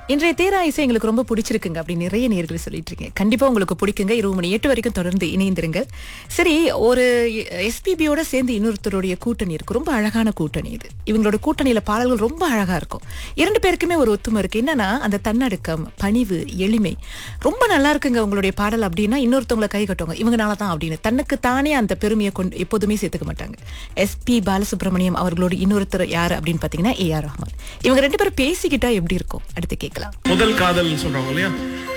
இன்றைய தேரா இசை எங்களுக்கு ரொம்ப பிடிச்சிருக்குங்க அப்படி நிறைய நேர்கள் சொல்லிட்டு இருக்கீங்க கண்டிப்பா உங்களுக்கு பிடிக்குங்க இருபது மணி எட்டு வரைக்கும் தொடர்ந்து இணைந்திருங்க சரி ஒரு எஸ்பிபியோட சேர்ந்து இன்னொருத்தருடைய கூட்டணி இருக்கு ரொம்ப அழகான கூட்டணி இது இவங்களோட கூட்டணியில பாடல்கள் ரொம்ப அழகா இருக்கும் இரண்டு பேருக்குமே ஒரு ஒத்துமை இருக்கு என்னன்னா அந்த தன்னடக்கம் பணிவு எளிமை ரொம்ப நல்லா இருக்குங்க உங்களுடைய பாடல் அப்படின்னா இன்னொருத்தவங்களை கை கட்டுவாங்க இவங்கனால தான் அப்படின்னு தன்னுக்கு தானே அந்த பெருமையை கொண்டு எப்போதுமே சேர்த்துக்க மாட்டாங்க எஸ்பி பாலசுப்ரமணியம் அவர்களோட இன்னொருத்தர் யாரு அப்படின்னு பாத்தீங்கன்னா ஏ ஆர் ரஹ்மான் இவங்க ரெண்டு பேரும் பேசிக்கிட்டா எப்படி இருக்கும் அடுத்து கேட்கலாம் முதல் காதல்னு சொல்றாங்க இல்லையா